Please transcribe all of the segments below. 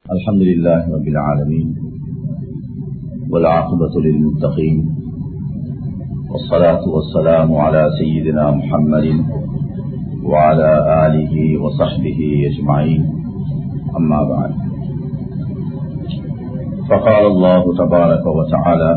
الحمد لله رب العالمين والعاقبة للمتقين والصلاة والسلام على سيدنا محمد وعلى آله وصحبه أجمعين أما بعد فقال الله تبارك وتعالى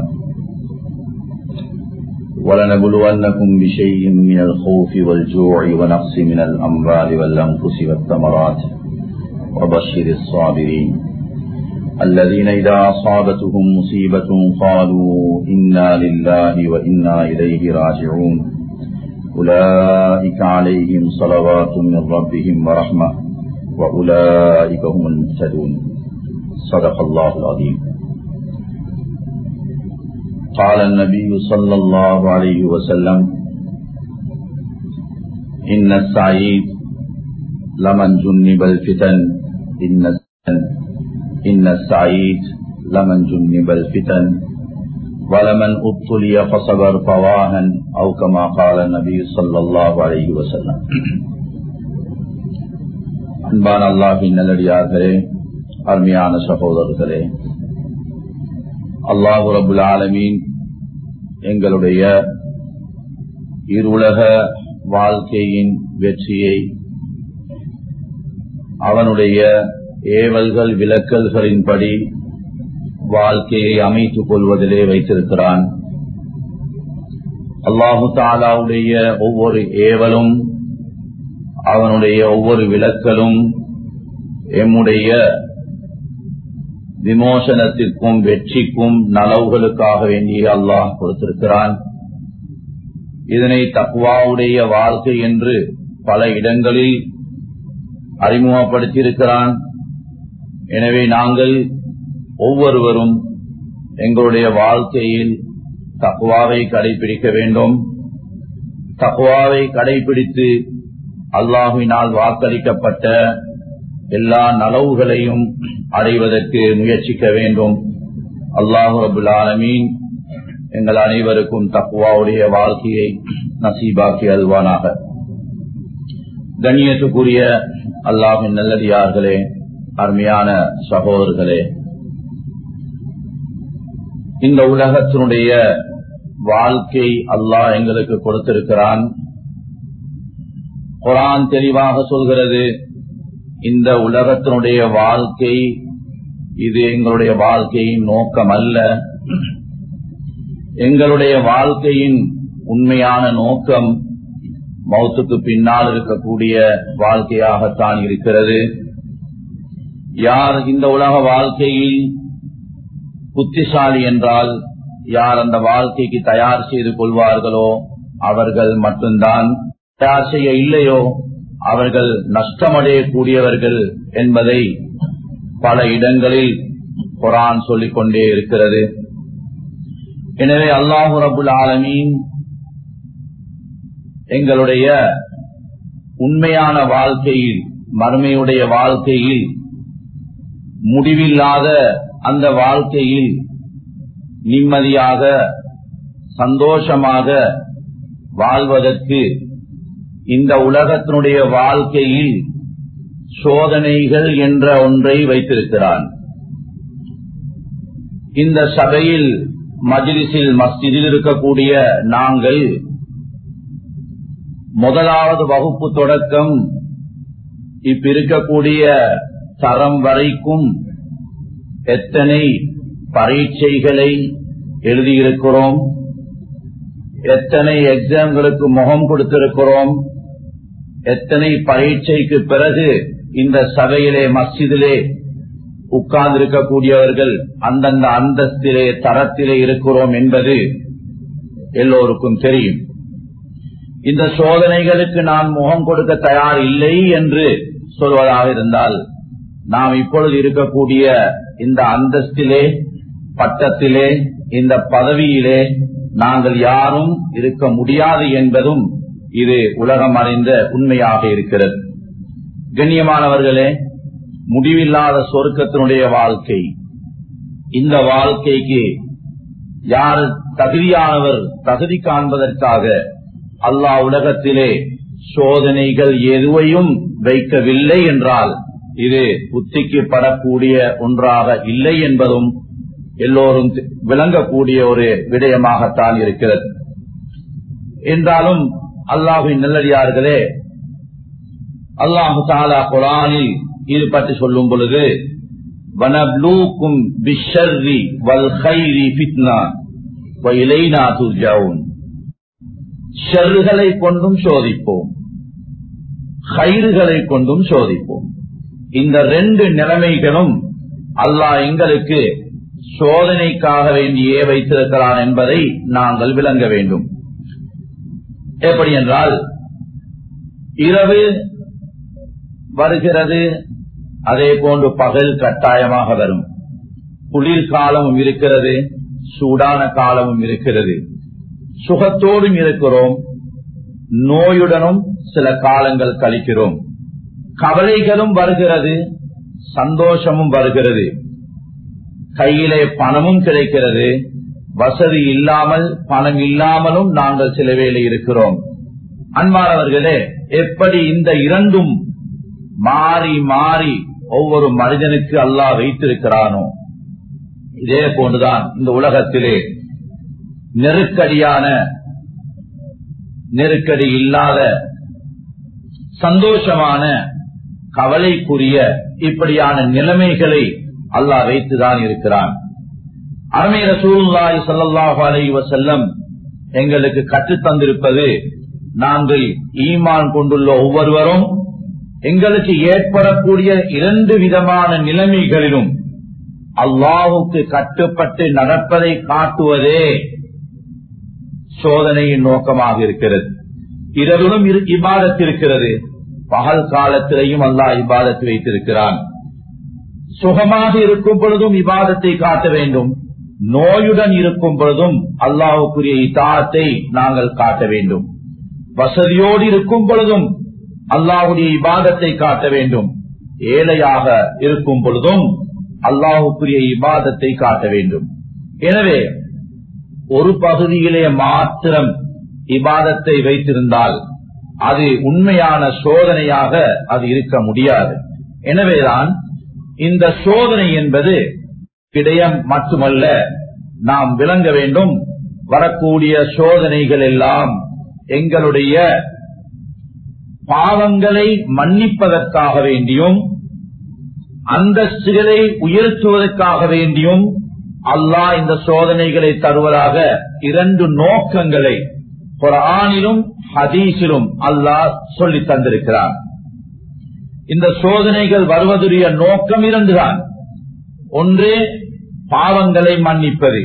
ولنبلونكم بشيء من الخوف والجوع ونقص من الأموال والأنفس والثمرات وبشر الصابرين الذين إذا أصابتهم مصيبة قالوا إنا لله وإنا إليه راجعون أولئك عليهم صلوات من ربهم ورحمة وأولئك هم المهتدون صدق الله العظيم قال النبي صلى الله عليه وسلم إن السعيد لمن جنب الفتن إن إن السعيد لمن جنب الفتن ولمن ابتلي فصبر فواهن أو كما قال النبي صلى الله عليه وسلم அன்பான அல்லாஹின் நல்லடியார்களே அருமையான சகோதரர்களே அல்லாஹு ரபுல் ஆலமீன் எங்களுடைய இருவுலக வாழ்க்கையின் வெற்றியை அவனுடைய ஏவல்கள் விலக்கல்களின்படி வாழ்க்கையை அமைத்துக் கொள்வதிலே வைத்திருக்கிறான் அல்லாஹு தாலாவுடைய ஒவ்வொரு ஏவலும் அவனுடைய ஒவ்வொரு விலக்கலும் எம்முடைய விமோசனத்திற்கும் வெற்றிக்கும் நலவுகளுக்காக வேண்டிய அல்லாஹ் கொடுத்திருக்கிறான் இதனை தக்குவாவுடைய வாழ்க்கை என்று பல இடங்களில் அறிமுகப்படுத்தியிருக்கிறான் எனவே நாங்கள் ஒவ்வொருவரும் எங்களுடைய வாழ்க்கையில் தக்குவாவை கடைபிடிக்க வேண்டும் தக்குவாவை கடைபிடித்து அல்லாஹுவினால் வாக்களிக்கப்பட்ட எல்லா நலவுகளையும் அடைவதற்கு முயற்சிக்க வேண்டும் அல்லாஹு ரபுல் ஆலமீன் எங்கள் அனைவருக்கும் தக்குவாவுடைய வாழ்க்கையை நசீபாக்கி அல்வானாக கண்ணியத்துக்குரிய அல்லாஹின் நல்லடியார்களே அருமையான சகோதரர்களே இந்த உலகத்தினுடைய வாழ்க்கை அல்லாஹ் எங்களுக்கு கொடுத்திருக்கிறான் குரான் தெளிவாக சொல்கிறது இந்த உலகத்தினுடைய வாழ்க்கை இது எங்களுடைய வாழ்க்கையின் நோக்கம் அல்ல எங்களுடைய வாழ்க்கையின் உண்மையான நோக்கம் மௌத்துக்கு பின்னால் இருக்கக்கூடிய வாழ்க்கையாகத்தான் இருக்கிறது யார் இந்த உலக வாழ்க்கையில் புத்திசாலி என்றால் யார் அந்த வாழ்க்கைக்கு தயார் செய்து கொள்வார்களோ அவர்கள் மட்டும்தான் தயார் செய்ய இல்லையோ அவர்கள் நஷ்டமடையக்கூடியவர்கள் என்பதை பல இடங்களில் குரான் சொல்லிக் கொண்டே இருக்கிறது எனவே அல்லாஹு ரபுல் ஆலமீன் எங்களுடைய உண்மையான வாழ்க்கையில் மறுமையுடைய வாழ்க்கையில் முடிவில்லாத அந்த வாழ்க்கையில் நிம்மதியாக சந்தோஷமாக வாழ்வதற்கு இந்த உலகத்தினுடைய வாழ்க்கையில் சோதனைகள் என்ற ஒன்றை வைத்திருக்கிறான் இந்த சபையில் மஜிலிசில் மஸ்ஜிதில் இருக்கக்கூடிய நாங்கள் முதலாவது வகுப்பு தொடக்கம் இப்ப இருக்கக்கூடிய தரம் வரைக்கும் எத்தனை பரீட்சைகளை எழுதியிருக்கிறோம் எத்தனை எக்ஸாம்களுக்கு முகம் கொடுத்திருக்கிறோம் எத்தனை பரீட்சைக்கு பிறகு இந்த சபையிலே மஸ்ஜிதிலே உட்கார்ந்திருக்கக்கூடியவர்கள் அந்தந்த அந்தஸ்திலே தரத்திலே இருக்கிறோம் என்பது எல்லோருக்கும் தெரியும் இந்த சோதனைகளுக்கு நான் முகம் கொடுக்க தயார் இல்லை என்று சொல்வதாக இருந்தால் நாம் இப்பொழுது இருக்கக்கூடிய இந்த அந்தஸ்திலே பட்டத்திலே இந்த பதவியிலே நாங்கள் யாரும் இருக்க முடியாது என்பதும் இது உலகம் அறிந்த உண்மையாக இருக்கிறது கண்ணியமானவர்களே முடிவில்லாத சொர்க்கத்தினுடைய வாழ்க்கை இந்த வாழ்க்கைக்கு யார் தகுதியானவர் தகுதி காண்பதற்காக அல்லாஹ் உலகத்திலே சோதனைகள் எதுவையும் வைக்கவில்லை என்றால் இது புத்திக்கு படக்கூடிய ஒன்றாக இல்லை என்பதும் எல்லோரும் விளங்கக்கூடிய ஒரு விடயமாகத்தான் இருக்கிறது என்றாலும் அல்லாஹின் நல்லடியார்களே அல்லாஹு தாலா குரானில் இது பற்றி சொல்லும் பொழுது வனப்லூக்கும் பிஷர்ரி வல் ஹைரி ஃபித்னா வயிலைனா துர்ஜவுன் ஷர்றுகளை கொண்டும் சோதிப்போம் ஹைறுகளை கொண்டும் சோதிப்போம் இந்த ரெண்டு நிலைமைகளும் அல்லாஹ் எங்களுக்கு சோதனைக்காக வேண்டியே வைத்திருக்கிறான் என்பதை நாங்கள் விளங்க வேண்டும் எப்படி என்றால் இரவு வருகிறது அதே போன்று பகல் கட்டாயமாக வரும் குளிர்காலமும் இருக்கிறது சூடான காலமும் இருக்கிறது சுகத்தோடும் இருக்கிறோம் நோயுடனும் சில காலங்கள் கழிக்கிறோம் கவலைகளும் வருகிறது சந்தோஷமும் வருகிறது கையிலே பணமும் கிடைக்கிறது வசதி இல்லாமல் பணம் இல்லாமலும் நாங்கள் சில வேலை இருக்கிறோம் அன்பானவர்களே எப்படி இந்த இரண்டும் மாறி மாறி ஒவ்வொரு மனிதனுக்கு அல்லாஹ் வைத்திருக்கிறானோ இதே போன்றுதான் இந்த உலகத்திலே நெருக்கடியான நெருக்கடி இல்லாத சந்தோஷமான கவலைக்குரிய இப்படியான நிலைமைகளை அல்லாஹ் வைத்துதான் இருக்கிறான் அருமை ரசூல்லாய் சல்லாஹு அலை வசல்லம் எங்களுக்கு கற்றுத்தந்திருப்பது நாங்கள் ஈமான் கொண்டுள்ள ஒவ்வொருவரும் எங்களுக்கு ஏற்படக்கூடிய இரண்டு விதமான நிலைமைகளிலும் அல்லாஹுக்கு கட்டுப்பட்டு நடப்பதை காட்டுவதே சோதனையின் நோக்கமாக இருக்கிறது இரவிலும் இபாதத் இருக்கிறது பகல் காலத்திலேயும் அல்லாஹ் இபாதத்து வைத்திருக்கிறான் சுகமாக இருக்கும் பொழுதும் இபாதத்தை காட்ட வேண்டும் நோயுடன் இருக்கும் பொழுதும் அல்லாஹுக்குரிய இதாத்தை நாங்கள் காட்ட வேண்டும் வசதியோடு இருக்கும் பொழுதும் அல்லாஹுடைய இபாதத்தை காட்ட வேண்டும் ஏழையாக இருக்கும் பொழுதும் அல்லாஹுக்குரிய இபாதத்தை காட்ட வேண்டும் எனவே ஒரு பகுதியிலே மாத்திரம் இபாதத்தை வைத்திருந்தால் அது உண்மையான சோதனையாக அது இருக்க முடியாது எனவேதான் இந்த சோதனை என்பது விடயம் மட்டுமல்ல நாம் விளங்க வேண்டும் வரக்கூடிய சோதனைகள் எல்லாம் எங்களுடைய பாவங்களை மன்னிப்பதற்காக வேண்டியும் அந்தஸ்துகளை உயர்த்துவதற்காக வேண்டியும் அல்லாஹ் இந்த சோதனைகளை தருவதாக இரண்டு நோக்கங்களை குரானிலும் ஹதீஸிலும் அல்லாஹ் சொல்லி தந்திருக்கிறார் இந்த சோதனைகள் வருவதுடைய நோக்கம் இருந்துதான் ஒன்று பாவங்களை மன்னிப்பது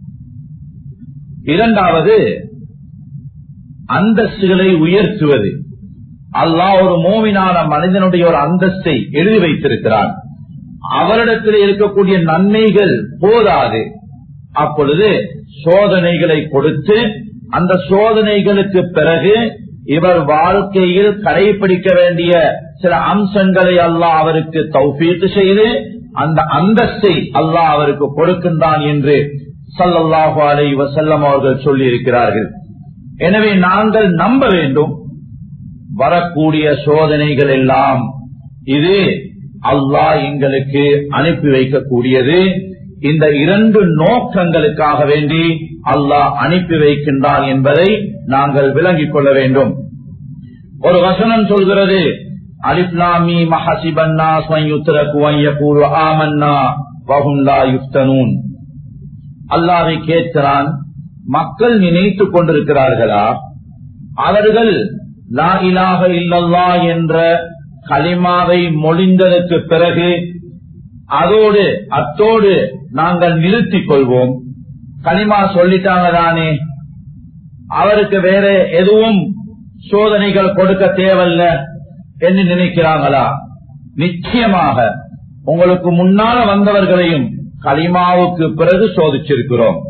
இரண்டாவது அந்தஸ்துகளை உயர்த்துவது அல்லாஹ் ஒரு மோவினான மனிதனுடைய ஒரு அந்தஸ்தை எழுதி வைத்திருக்கிறான் அவரிடத்தில் இருக்கக்கூடிய நன்மைகள் போதாது அப்பொழுது சோதனைகளை கொடுத்து அந்த சோதனைகளுக்கு பிறகு இவர் வாழ்க்கையில் கடைபிடிக்க வேண்டிய சில அம்சங்களை அல்லாஹ் அவருக்கு தௌஃபீட்டு செய்து அந்த அந்தஸ்தை அல்லாஹ் அவருக்கு கொடுக்கின்றான் என்று சல்லல்லாஹு அலை வசல்லம் அவர்கள் சொல்லி இருக்கிறார்கள் எனவே நாங்கள் நம்ப வேண்டும் வரக்கூடிய சோதனைகள் எல்லாம் இது அல்லாஹ் எங்களுக்கு அனுப்பி வைக்கக்கூடியது இந்த இரண்டு நோக்கங்களுக்காக வேண்டி அல்லாஹ் அனுப்பி வைக்கின்றான் என்பதை நாங்கள் விளங்கிக் கொள்ள வேண்டும் ஒரு வசனம் சொல்கிறது அலிப்லாமி மஹசிபன்னா ஆமன்னா வகுந்தா யுக்தனூன் அல்லாவை கேட்கிறான் மக்கள் நினைத்துக் கொண்டிருக்கிறார்களா அவர்கள் லா இலாக இல்லல்லா என்ற களிமாவை மொழிந்ததற்கு பிறகு அதோடு அத்தோடு நாங்கள் நிறுத்திக் கொள்வோம் களிமா சொல்லிட்டாங்க தானே அவருக்கு வேற எதுவும் சோதனைகள் கொடுக்க தேவையில்ல என்று நினைக்கிறாங்களா நிச்சயமாக உங்களுக்கு முன்னால வந்தவர்களையும் களிமாவுக்கு பிறகு சோதிச்சிருக்கிறோம்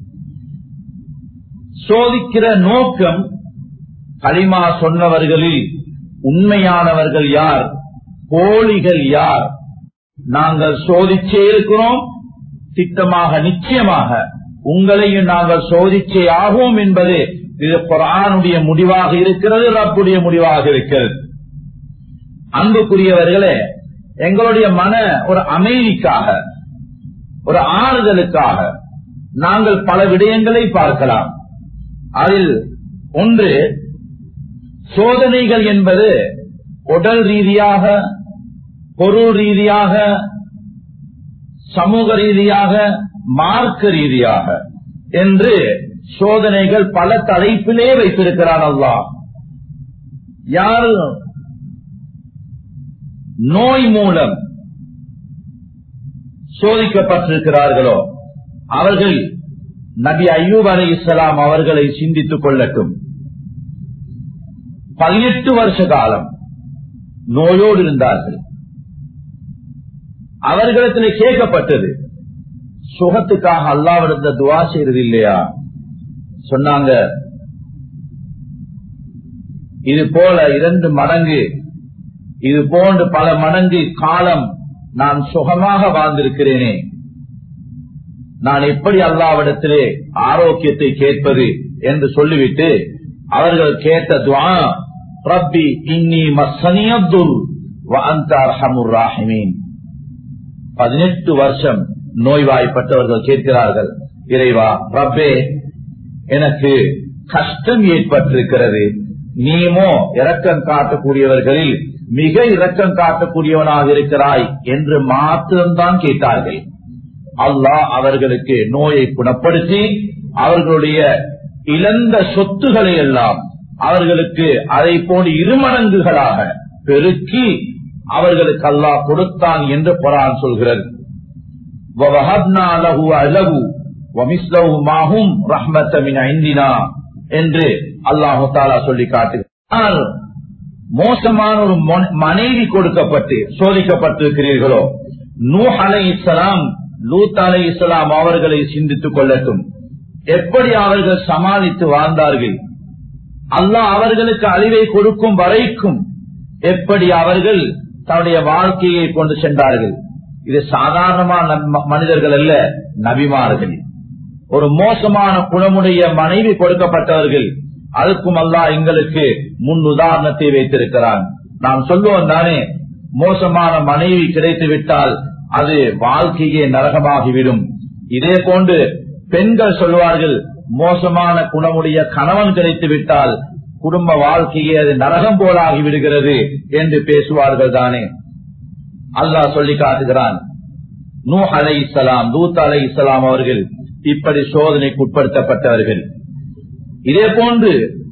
சோதிக்கிற நோக்கம் களிமா சொன்னவர்களில் உண்மையானவர்கள் யார் போலிகள் யார் நாங்கள் சோதிச்சே இருக்கிறோம் திட்டமாக நிச்சயமாக உங்களையும் நாங்கள் சோதிச்சே ஆகும் என்பது இது குரானுடைய முடிவாக இருக்கிறது ரப்புடைய முடிவாக இருக்கிறது அன்புக்குரியவர்களே எங்களுடைய மன ஒரு அமைதிக்காக ஒரு ஆறுதலுக்காக நாங்கள் பல விடயங்களை பார்க்கலாம் அதில் ஒன்று சோதனைகள் என்பது உடல் ரீதியாக பொருள் ரீதியாக சமூக ரீதியாக மார்க்க ரீதியாக என்று சோதனைகள் பல தலைப்பிலே வைத்திருக்கிறான் அல்லா யார் நோய் மூலம் சோதிக்கப்பட்டிருக்கிறார்களோ அவர்கள் நபி அய்யூப் அலி இஸ்லாம் அவர்களை சிந்தித்துக் கொள்ளட்டும் பதினெட்டு வருஷ காலம் நோயோடு இருந்தார்கள் அவர்களிடத்தில் கேட்கப்பட்டது சுகத்துக்காக அல்லாவிடத்த துவா செய்யறது இல்லையா சொன்னாங்க இது போல இரண்டு மடங்கு இது போன்று பல மடங்கு காலம் நான் சுகமாக வாழ்ந்திருக்கிறேனே நான் எப்படி அல்லாவிடத்திலே ஆரோக்கியத்தை கேட்பது என்று சொல்லிவிட்டு அவர்கள் கேட்ட துவா ரப்பி இன்னி மசனியப்துல் ராஹிமீன் பதினெட்டு வருஷம் நோய்வாய்ப்பட்டவர்கள் கேட்கிறார்கள் இறைவா ரப்பே எனக்கு கஷ்டம் ஏற்பட்டிருக்கிறது நீமோ இரக்கம் காட்டக்கூடியவர்களில் மிக இரக்கம் காட்டக்கூடியவனாக இருக்கிறாய் என்று மாத்திரம்தான் கேட்டார்கள் அல்லாஹ் அவர்களுக்கு நோயை குணப்படுத்தி அவர்களுடைய இழந்த சொத்துக்களை எல்லாம் அவர்களுக்கு அதை போன்று இருமடங்குகளாக பெருக்கி அவர்களுக்கு அல்லாஹ் கொடுத்தான் என்று குரான் சொல்கிறது என்று அல்லாஹு தாலா சொல்லி காட்டுகிறார் மோசமான ஒரு மனைவி கொடுக்கப்பட்டு சோதிக்கப்பட்டிருக்கிறீர்களோ நூ அலை இஸ்லாம் லூத் அலை இஸ்லாம் அவர்களை சிந்தித்துக் கொள்ளட்டும் எப்படி அவர்கள் சமாளித்து வாழ்ந்தார்கள் அல்லாஹ் அவர்களுக்கு அழிவை கொடுக்கும் வரைக்கும் எப்படி அவர்கள் தன்னுடைய வாழ்க்கையை கொண்டு சென்றார்கள் இது சாதாரணமான மனிதர்கள் அல்ல நபிமார்கள் ஒரு மோசமான குணமுடைய மனைவி கொடுக்கப்பட்டவர்கள் அதுக்கும் அல்லாஹ் எங்களுக்கு முன் உதாரணத்தை வைத்திருக்கிறான் நாம் சொல்லுவோம் தானே மோசமான மனைவி கிடைத்து விட்டால் அது வாழ்க்கையே நரகமாகிவிடும் இதே போன்று பெண்கள் சொல்வார்கள் மோசமான குணமுடைய கணவன் கிடைத்து விட்டால் குடும்ப வாழ்க்கையே அது நரகம் போலாகி விடுகிறது என்று பேசுவார்கள் தானே அல்லாஹ் சொல்லி காட்டுகிறான் நூ அலை இஸ்லாம் லூத் அலை இஸ்லாம் அவர்கள் இப்படி சோதனைக்கு உட்படுத்தப்பட்டவர்கள் இதே போன்று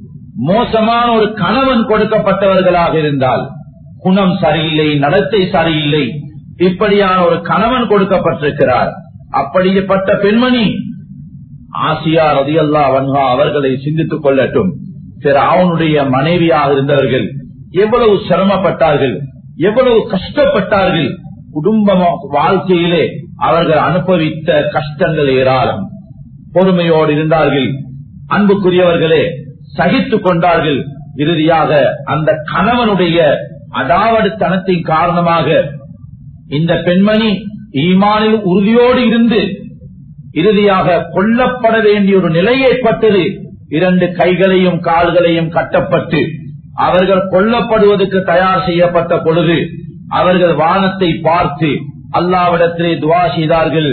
மோசமான ஒரு கணவன் கொடுக்கப்பட்டவர்களாக இருந்தால் குணம் சரியில்லை நடத்தை சரியில்லை இப்படியான ஒரு கணவன் கொடுக்கப்பட்டிருக்கிறார் அப்படிப்பட்ட பெண்மணி ஆசியா ரதியல்லா வன்ஹா அவர்களை சிந்தித்துக் கொள்ளட்டும் பிற அவனுடைய மனைவியாக இருந்தவர்கள் எவ்வளவு சிரமப்பட்டார்கள் எவ்வளவு கஷ்டப்பட்டார்கள் குடும்ப வாழ்க்கையிலே அவர்கள் அனுபவித்த கஷ்டங்கள் ஏராளம் பொறுமையோடு இருந்தார்கள் அன்புக்குரியவர்களே சகித்துக் கொண்டார்கள் இறுதியாக அந்த கணவனுடைய அதாவது தனத்தின் காரணமாக இந்த பெண்மணி ஈமானில் உறுதியோடு இருந்து இறுதியாக கொல்லப்பட வேண்டிய ஒரு நிலை ஏற்பட்டது இரண்டு கைகளையும் கால்களையும் கட்டப்பட்டு அவர்கள் கொல்லப்படுவதற்கு தயார் செய்யப்பட்ட பொழுது அவர்கள் வானத்தை பார்த்து அல்லாவிடத்திலே துவா செய்தார்கள்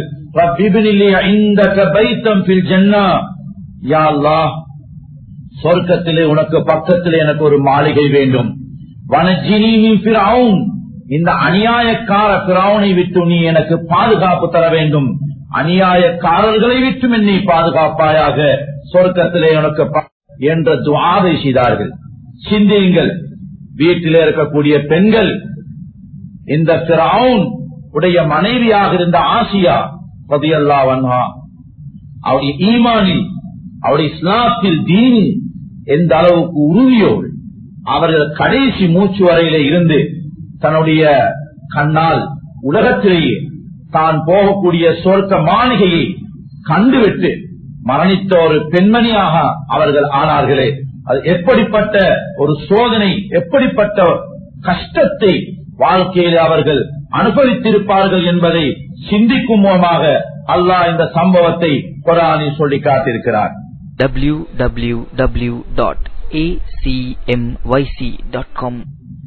சொர்க்கத்திலே உனக்கு பக்கத்திலே எனக்கு ஒரு மாளிகை வேண்டும் வனஜினி இந்த அநியாயக்கார பிராவனை விட்டு நீ எனக்கு பாதுகாப்பு தர வேண்டும் அநியாயக்காரர்களை விட்டும் என்னை பாதுகாப்பாயாக சொர்க்கத்திலே உனக்கு என்ற துவாதை செய்தார்கள் சிந்தியுங்கள் வீட்டிலே இருக்கக்கூடிய பெண்கள் இந்த பிராவுன் உடைய மனைவியாக இருந்த ஆசியா பதியல்லா வன்ஹா அவருடைய ஈமானில் அவருடைய இஸ்லாத்தில் தீனி எந்த அளவுக்கு உறுதியோடு அவர்கள் கடைசி மூச்சு வரையிலே இருந்து தன்னுடைய கண்ணால் உலகத்திலேயே தான் போகக்கூடிய சொர்க்க மாளிகையை கண்டுவிட்டு மரணித்த ஒரு பெண்மணியாக அவர்கள் ஆனார்களே அது எப்படிப்பட்ட ஒரு சோதனை எப்படிப்பட்ட கஷ்டத்தை வாழ்க்கையில் அவர்கள் அனுபவித்திருப்பார்கள் என்பதை சிந்திக்கும் மூலமாக அல்லாஹ் இந்த சம்பவத்தை குரானில் சொல்லி காட்டியிருக்கிறார் www.acmyc.com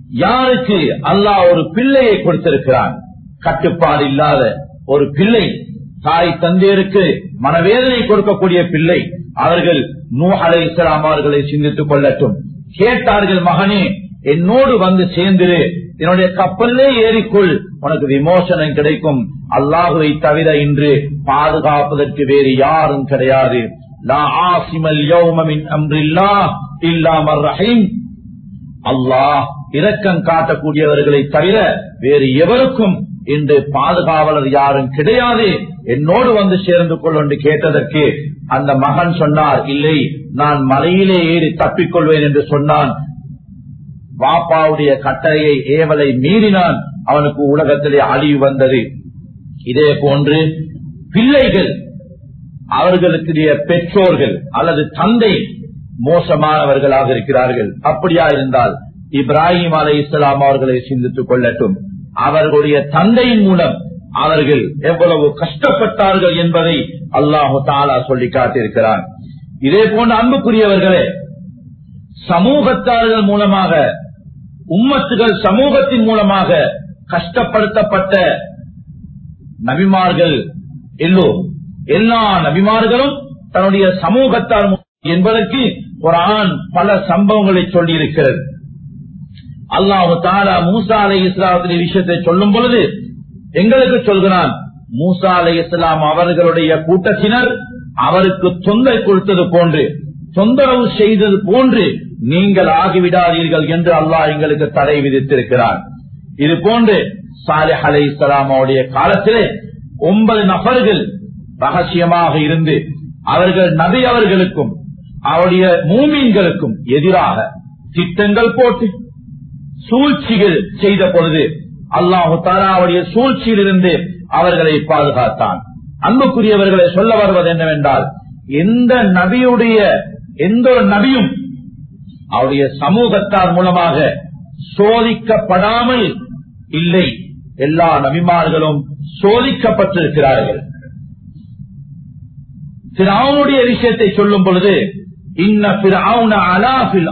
யாருக்கு அல்லாஹ் ஒரு பிள்ளையை கொடுத்திருக்கிறான் கட்டுப்பாடு இல்லாத ஒரு பிள்ளை தாய் தந்தையருக்கு மனவேதனை கொடுக்கக்கூடிய பிள்ளை அவர்கள் நூ அலை இஸ்லாம் அவர்களை சிந்தித்துக் கொள்ளட்டும் கேட்டார்கள் மகனே என்னோடு வந்து சேர்ந்திரு என்னுடைய கப்பல்லே ஏறிக்குள் உனக்கு விமோசனம் கிடைக்கும் அல்லாஹுவை தவிர இன்று பாதுகாப்பதற்கு வேறு யாரும் கிடையாது லா ஆசிமல் யௌமமின் அம்ரில்லா இல்லாமர் ரஹீம் அல்லாஹ் இரக்கம் காட்டக்கூடியவர்களை தவிர வேறு எவருக்கும் இன்று பாதுகாவலர் யாரும் கிடையாது என்னோடு வந்து சேர்ந்து கொள் என்று கேட்டதற்கு அந்த மகன் சொன்னார் இல்லை நான் மலையிலே ஏறி தப்பிக்கொள்வேன் என்று சொன்னான் வாப்பாவுடைய கட்டளையை ஏவலை மீறினான் அவனுக்கு உலகத்திலே அழிவு வந்தது இதே போன்று பிள்ளைகள் அவர்களுடைய பெற்றோர்கள் அல்லது தந்தை மோசமானவர்களாக இருக்கிறார்கள் அப்படியா இருந்தால் இப்ராஹிம் அலை இஸ்லாம் அவர்களை சிந்தித்துக் கொள்ளட்டும் அவர்களுடைய தந்தையின் மூலம் அவர்கள் எவ்வளவு கஷ்டப்பட்டார்கள் என்பதை அல்லாஹு தாலா சொல்லி காட்டியிருக்கிறான் இதே போன்ற அன்புக்குரியவர்களே சமூகத்தார்கள் மூலமாக உம்மத்துகள் சமூகத்தின் மூலமாக கஷ்டப்படுத்தப்பட்ட நபிமார்கள் எல்லோரும் எல்லா நபிமார்களும் தன்னுடைய சமூகத்தார் என்பதற்கு குரான் பல சம்பவங்களை சொல்லி இருக்கிறது அல்லாஹு தாலா மூசா அலை இஸ்லாத்தின் விஷயத்தை சொல்லும் பொழுது எங்களுக்கு சொல்கிறான் மூசா அலை இஸ்லாம் அவர்களுடைய கூட்டத்தினர் அவருக்கு தொந்தை கொடுத்தது போன்று தொந்தரவு செய்தது போன்று நீங்கள் ஆகிவிடாதீர்கள் என்று அல்லாஹ் எங்களுக்கு தடை விதித்திருக்கிறார் இது போன்று சாலிஹ் அலை இஸ்லாமுடைய காலத்திலே ஒன்பது நபர்கள் ரகசியமாக இருந்து அவர்கள் நபி அவர்களுக்கும் அவருடைய மூமீன்களுக்கும் எதிராக திட்டங்கள் போட்டு சூழ்ச்சிகள் செய்த பொழுது அல்லாஹு தாலாவுடைய சூழ்ச்சியிலிருந்து அவர்களை பாதுகாத்தான் அன்புக்குரியவர்களை சொல்ல வருவது என்னவென்றால் எந்த நபியுடைய எந்த ஒரு நபியும் அவருடைய சமூகத்தார் மூலமாக சோதிக்கப்படாமல் இல்லை எல்லா நபிமார்களும் சோதிக்கப்பட்டிருக்கிறார்கள் பிறவுனுடைய விஷயத்தை சொல்லும் பொழுது இன்ன பிறவுன அலாபில்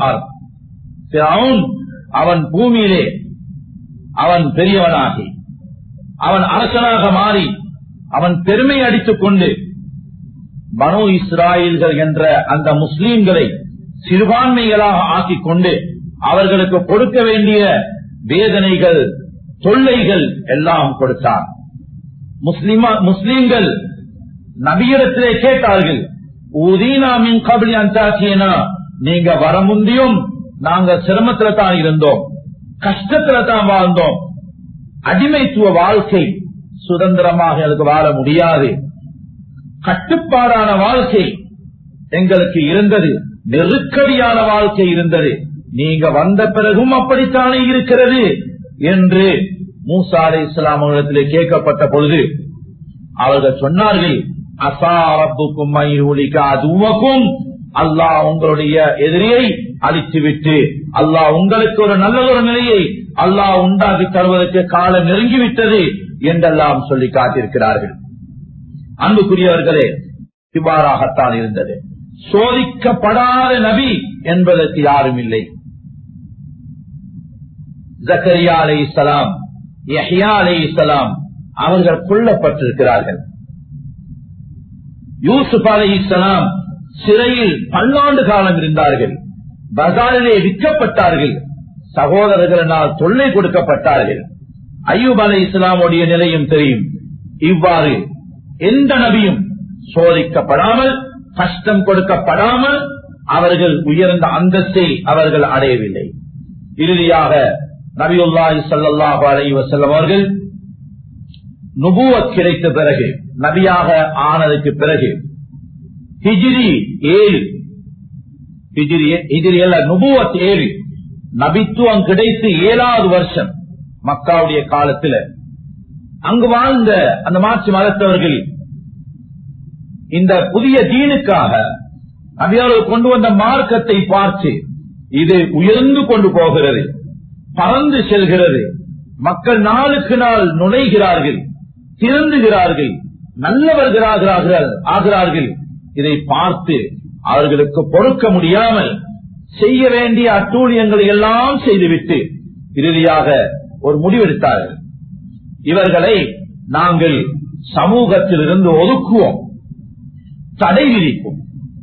அவன் பூமியிலே அவன் பெரியவனாகி அவன் அரசனாக மாறி அவன் பெருமை அடித்துக் கொண்டு மனோ இஸ்ராயல்கள் என்ற அந்த முஸ்லீம்களை சிறுபான்மைகளாக ஆக்கிக் கொண்டு அவர்களுக்கு கொடுக்க வேண்டிய வேதனைகள் தொல்லைகள் எல்லாம் கொடுத்தான் முஸ்லிமா முஸ்லீம்கள் நபியிடத்திலே கேட்டார்கள் ஊதீனாமின் கபலி அந்தாக்கியனா நீங்க வர முந்தியும் நாங்க சிரமத்துல தான் இருந்தோம் கஷ்டத்துல தான் வாழ்ந்தோம் அடிமைத்துவ வாழ்க்கை சுதந்திரமாக எனக்கு வாழ முடியாது கட்டுப்பாடான வாழ்க்கை எங்களுக்கு இருந்தது நெருக்கடியான வாழ்க்கை இருந்தது நீங்க வந்த பிறகும் அப்படித்தானே இருக்கிறது என்று மூசா அலை இஸ்லாமிடத்திலே கேட்கப்பட்ட பொழுது அவர்கள் சொன்னார்கள் அசாரப்புக்கும் அதுவக்கும் அல்லாஹ் உங்களுடைய எதிரியை அழித்துவிட்டு அல்லாஹ் உங்களுக்கு ஒரு நல்ல ஒரு நிலையை அல்லாஹ் உண்டாக்கி தருவதற்கு காலம் நெருங்கிவிட்டது என்றெல்லாம் சொல்லி காட்டியிருக்கிறார்கள் அன்புக்குரியவர்களே இவ்வாறாகத்தான் இருந்தது சோதிக்கப்படாத நபி என்பதற்கு யாரும் இல்லை ஜக்கரியா அலை இஸ்லாம் யஹ்யா அலை இஸ்லாம் அவர்கள் கொல்லப்பட்டிருக்கிறார்கள் யூசுப் அலை இஸ்லாம் சிறையில் பல்லாண்டு காலம் இருந்தார்கள் பசாரிலே விற்கப்பட்டார்கள் சகோதரர்களால் தொல்லை கொடுக்கப்பட்டார்கள் ஐயூப் அலை இஸ்லாமுடைய நிலையும் தெரியும் இவ்வாறு எந்த நபியும் சோதிக்கப்படாமல் கஷ்டம் கொடுக்கப்படாமல் அவர்கள் உயர்ந்த அந்தஸ்தை அவர்கள் அடையவில்லை இறுதியாக நபியுல்லாஹி சல்லாஹு அலை வசல்லம் அவர்கள் நுபுவத் கிடைத்த பிறகு நபியாக ஆனதுக்கு பிறகு ஹிஜிரி ஏழு ஹிஜிரி ஹிஜிரி அல்ல நுபுவத் ஏழு நபித்துவம் கிடைத்து ஏழாவது வருஷம் மக்காவுடைய காலத்துல அங்கு வாழ்ந்த அந்த மாற்று மதத்தவர்கள் இந்த புதிய தீனுக்காக நபியாளர் கொண்டு வந்த மார்க்கத்தை பார்த்து இது உயர்ந்து கொண்டு போகிறது பறந்து செல்கிறது மக்கள் நாளுக்கு நாள் நுழைகிறார்கள் திருந்துகிறார்கள் நல்லவர்களாகிறார்கள் ஆகிறார்கள் இதை பார்த்து அவர்களுக்கு பொறுக்க முடியாமல் செய்ய வேண்டிய அட்டூழியங்களை எல்லாம் செய்துவிட்டு இறுதியாக ஒரு முடிவெடுத்தார்கள் இவர்களை நாங்கள் சமூகத்திலிருந்து ஒதுக்குவோம் தடை விதிப்போம்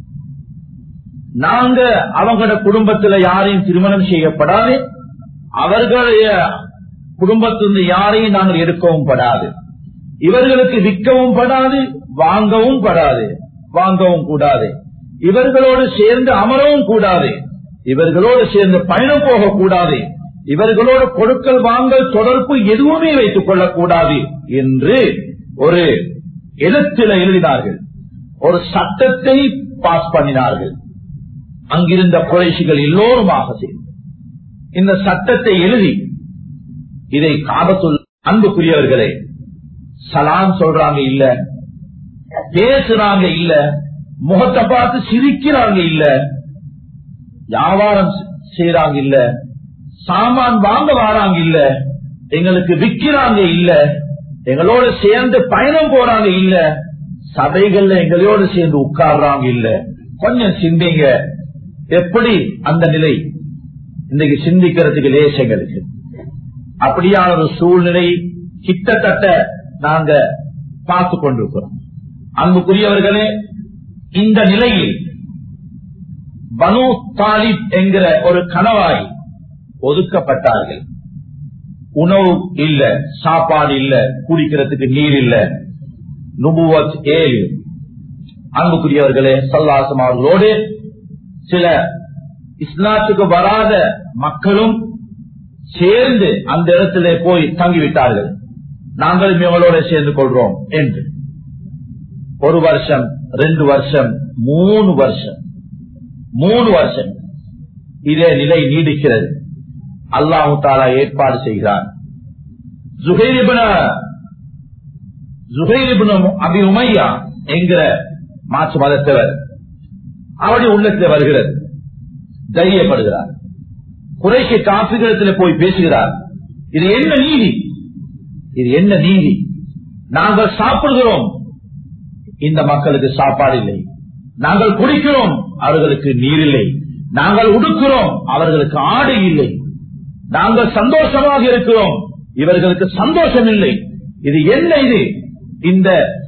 நாங்க அவங்களோட குடும்பத்துல யாரையும் திருமணம் செய்யப்படாது அவர்களுடைய குடும்பத்திலிருந்து யாரையும் நாங்கள் எடுக்கவும் படாது இவர்களுக்கு விற்கவும் படாது வாங்கவும் படாது வாங்கவும் கூடாது இவர்களோடு சேர்ந்து அமரவும் கூடாது இவர்களோடு சேர்ந்து பயணம் போகக்கூடாது இவர்களோடு கொடுக்கல் வாங்கல் தொடர்பு எதுவுமே வைத்துக் கொள்ளக்கூடாது என்று ஒரு எழுத்தில எழுதினார்கள் ஒரு சட்டத்தை பாஸ் பண்ணினார்கள் அங்கிருந்த குறைசிகள் எல்லோருமாக சேர்ந்து இந்த சட்டத்தை எழுதி இதை காபத்துள் அன்புக்குரியவர்களே சலாம் சொல்றாங்க இல்ல பேசுறாங்க இல்ல முகத்தை பார்த்து சிரிக்கிறாங்க இல்ல வியாபாரம் செய்யறாங்க இல்ல சாமான் வாங்க வராங்க இல்ல எங்களுக்கு விக்கிறாங்க இல்ல எங்களோட சேர்ந்து பயணம் போறாங்க இல்ல சபைகள்ல எங்களோடு சேர்ந்து உட்கார்றாங்க இல்ல கொஞ்சம் சிந்திங்க எப்படி அந்த நிலை இன்னைக்கு சிந்திக்கிறதுக்கு லேசங்களுக்கு அப்படியான ஒரு சூழ்நிலை கிட்டத்தட்ட நாங்க பார்த்து கொண்டிருக்கிறோம் அன்புக்குரியவர்களே இந்த நிலையில் பனு தாலிப் என்கிற ஒரு கணவாய் ஒதுக்கப்பட்டார்கள் உணவு இல்ல சாப்பாடு இல்ல குடிக்கிறதுக்கு நீர் இல்ல நுபுவத் ஏழு அன்புக்குரியவர்களே சல்லாசம் அவர்களோடு சில இஸ்லாத்துக்கு வராத மக்களும் சேர்ந்து அந்த இடத்திலே போய் தங்கிவிட்டார்கள் நாங்களும் இவங்களோட சேர்ந்து கொள்றோம் என்று ஒரு வருஷம் ரெண்டு வருஷம் மூணு வருஷம் மூணு வருஷம் இதே நிலை நீடிக்கிறது அல்லாஹு தாலா ஏற்பாடு செய்கிறார் அபி உமையா என்கிற மாற்று மதத்தவர் அவருடைய உள்ளத்தில் வருகிறது தைரியப்படுகிறார் குறைக்கு காப்பிகளிடத்தில் போய் பேசுகிறார் இது என்ன நீதி இது என்ன நீதி நாங்கள் சாப்பிடுகிறோம் இந்த மக்களுக்கு சாப்பாடு இல்லை நாங்கள் குடிக்கிறோம் அவர்களுக்கு நீர் இல்லை நாங்கள் உடுக்கிறோம் அவர்களுக்கு ஆடை இல்லை நாங்கள் சந்தோஷமாக இருக்கிறோம் இவர்களுக்கு சந்தோஷம் இல்லை இது என்ன இது இந்த